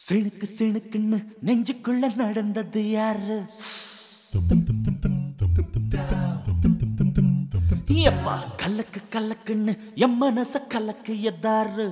சிணுக்கு சிணுக்குன்னு நெஞ்சுக்குள்ள நடந்தது யாரு எப்பா கலக்கு கலக்குன்னு எம் மனச கலக்கு எதாரு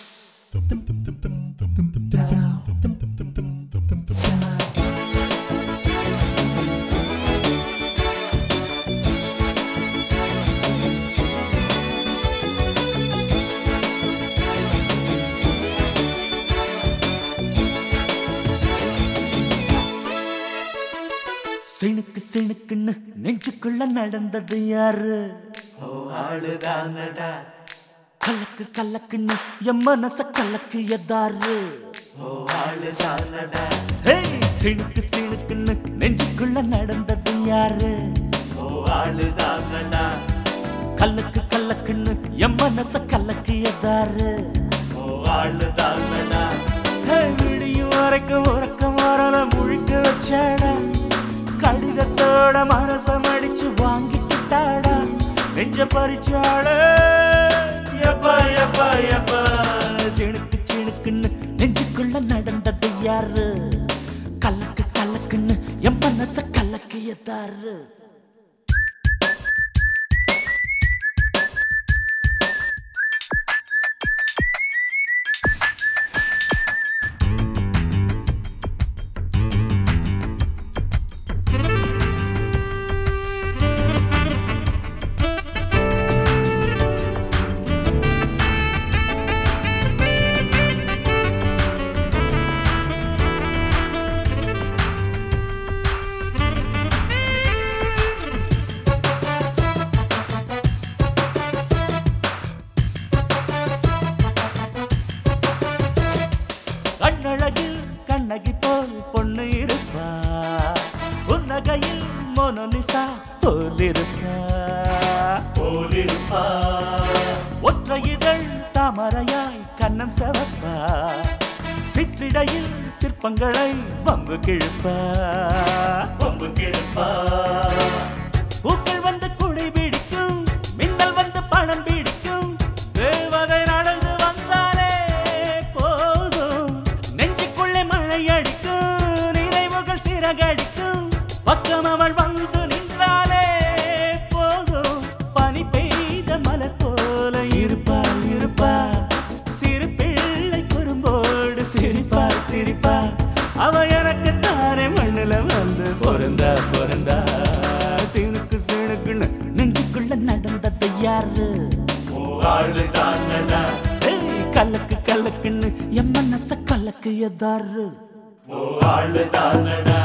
சிணுக்கு சிணுக்குன்னு நெஞ்சுக்குள்ள நடந்தது யாரு ஆளுதானடா கலக்கு கலக்குன்னு எம் மனச கலக்கு எதாரு ஓ ஆளுதானடா ஹேய், சிணுக்கு சிணுக்குன்னு நெஞ்சுக்குள்ள நடந்தது யாரு ஓ ஆளுதானடா கல்லுக்கு கல்லக்குன்னு எம் மனச கலக்கு எதாரு ஓ ஆளுதானடா ஹேய், விடியும் வரைக்கும் உறக்கம் வரல முழிக்க வச்சாடா கடிதத்தோட மனச மடிச்சு வாங்கிக்கிட்டாடா நெஞ்ச பறிச்சாட எப்பா எப்பா எப்பா சிணுக்கு சிணுக்குன்னு நெஞ்சுக்குள்ள நடந்தது யாரு கலக்கு கலக்குன்னு எம் மனச கலக்கு எதாரு கண்ணழகில் கண்ணகி போல் பொண்ணு இருப்பா உன்னகையில் மோனலிசா போல் இருப்பா போலிருப்பா ஒற்றை இதழ் தாமரையாய் கண்ணம் செவப்பா சிற்றிடையில் சிற்பங்களை பம்பு கிழப்பா கொம்பு கிழப்பா பூக்கள் வந்து குடி பிடிக்கும் மின்னல் வந்து பணம் பிடிக்கும் தேவதை நடந்து வந்தாலே போதும் நெஞ்சுக்குள்ளே மழை அடிக்கும் நினைவுகள் சிறகடிக்கும் பக்கம் அவள் வந்து நின்றாலே போதும் பனி பெய்த மலர் போல இருப்பாள் இருப்பாள் சிறு பிள்ளை குறும்போடு சிரிப்பாள் சிரிப்பாள் அவ எனக்கு தானே மண்ணுல வந்து பொருந்தா பொருந்தா சிணுக்கு சிணுக்குன்னு நெஞ்சுக்குள்ள நடந்தது யாரு ஓ ஆளுதானடா ஏய், கலக்கு கலக்குன்னு என் மனச கலக்கு எதாரு ஓ ஆளுதானடா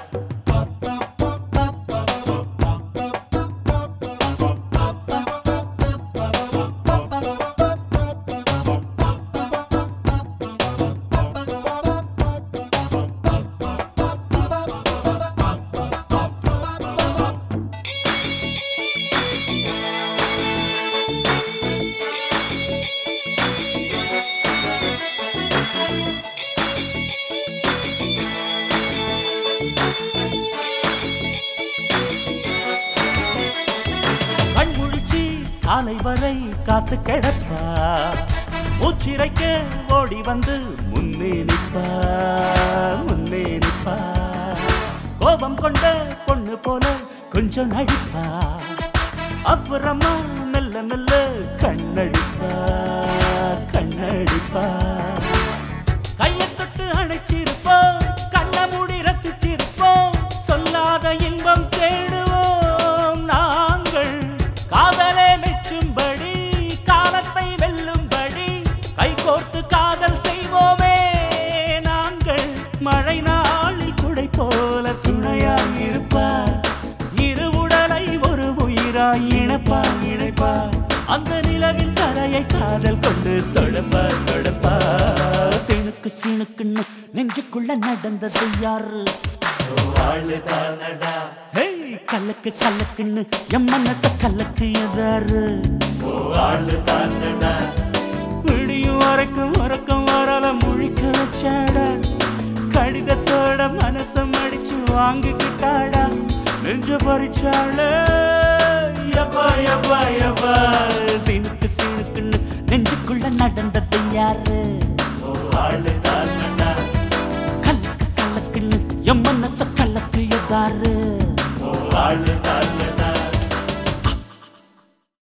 கண் முழிச்சு காலை வரை காத்து கிடப்பா மூச்சிரைக்க ஓடி வந்து முன்னே நிப்பா முன்னே நிப்பா கோபம் கொண்ட பொண்ணு போல கொஞ்சம் நடிப்பா அப்புறமா மெல்ல மெல்ல கண்ணடிப்பா கண்ணடிப்பா கையை தொட்டு அணைச்சிருப்போம் கண்ண மூடி ரசிச்சிருப்போம் சொல்லாத இன்பம் தேடுவோம் நாங்கள் காதலே மெச்சும்படி காலத்தை வெல்லும்படி கைகோர்த்து காதல் செய்வோமே நாங்கள் மழை நாளில் குடை போல துணையாய் இருப்பார் இரு உடலை ஒரு உயிராய் இணைப்பா இணைப்பா அந்த நிலவில் கரையை காதல் கொண்டு தொடுப்பா தொடுப்பா சிணுக்கு சிணுக்குன்னு நெஞ்சுக்குள்ள நடந்தது யாரு ஓ ஆளுதானடா ஹேய் கலக்கு கலக்குன்னு என் மனச கலக்கு எதாரு ஓ ஆளுதானடா விடியும் வரைக்கும் உறக்கம் வரல முழிக்க வச்சாடா கடிதத்தோட மனச மடிச்சு வாங்கிக்கிட்டாடா நெஞ்ச பறிச்சாள எப்பா எப்பா எப்பா சினுக்கு சினுக்குன்னு நெஞ்சுக்குள்ள நடந்தது யாரு ஓ ஆளுதானடா என் மனச கலக்கு எதாரு ஆளு தானடா